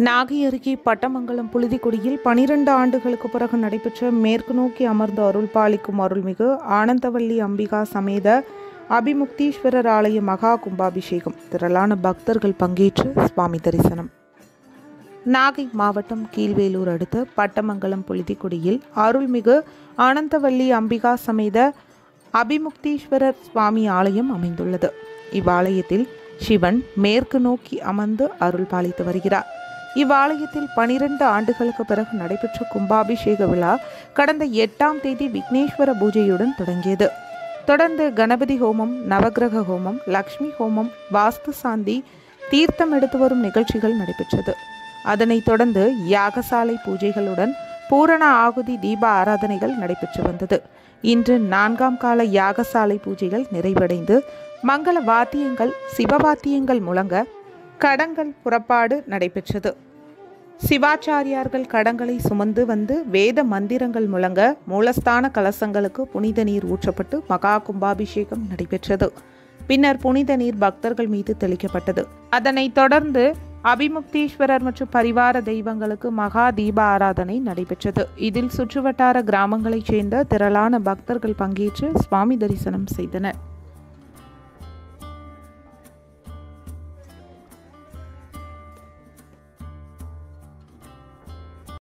நாகை அருகே பட்டமங்கலம் புழுதிக்குடியில் பனிரெண்டு ஆண்டுகளுக்கு பிறகு நடைபெற்ற மேற்கு நோக்கி அமர்ந்து அருள் பாலிக்கும் அருள்மிகு ஆனந்தவல்லி அம்பிகா சமேத அபிமுக்தீஸ்வரர் ஆலய மகா கும்பாபிஷேகம் திரளான பக்தர்கள் பங்கேற்று சுவாமி தரிசனம் நாகை மாவட்டம் கீழ்வேலூர் அடுத்த பட்டமங்கலம் புழுதிக்குடியில் அருள்மிகு ஆனந்தவல்லி அம்பிகா சமேத அபிமுக்தீஸ்வரர் சுவாமி ஆலயம் அமைந்துள்ளது இவ்வாலயத்தில் சிவன் மேற்கு நோக்கி அமர்ந்து அருள் பாலித்து வருகிறார் இவ்வாலயத்தில் பனிரெண்டு ஆண்டுகளுக்கு பிறகு நடைபெற்ற கும்பாபிஷேக விழா கடந்த எட்டாம் தேதி விக்னேஸ்வர பூஜையுடன் தொடங்கியது தொடர்ந்து கணபதி ஹோமம் நவக்கிரக ஹோமம் லக்ஷ்மி ஹோமம் வாஸ்து சாந்தி தீர்த்தம் எடுத்து வரும் நிகழ்ச்சிகள் நடைபெற்றது அதனைத் தொடர்ந்து யாகசாலை பூஜைகளுடன் பூரண ஆகுதி தீப ஆராதனைகள் நடைபெற்று வந்தது இன்று நான்காம் கால யாகசாலை பூஜைகள் நிறைவடைந்து மங்கள வாத்தியங்கள் சிவவாத்தியங்கள் முழங்க கடங்கள் புறப்பாடு நடைபெற்றது சிவாச்சாரியார்கள் கடங்களை சுமந்து வந்து வேத மந்திரங்கள் முழங்க மூலஸ்தான கலசங்களுக்கு புனித நீர் ஊற்றப்பட்டு மகா கும்பாபிஷேகம் நடைபெற்றது பின்னர் புனித நீர் பக்தர்கள் மீது தெளிக்கப்பட்டது அதனைத் தொடர்ந்து அபிமுக்தீஸ்வரர் மற்றும் பரிவார தெய்வங்களுக்கு மகா தீப ஆராதனை நடைபெற்றது இதில் சுற்றுவட்டார கிராமங்களைச் சேர்ந்த திரளான பக்தர்கள் பங்கேற்று சுவாமி தரிசனம் செய்தனர்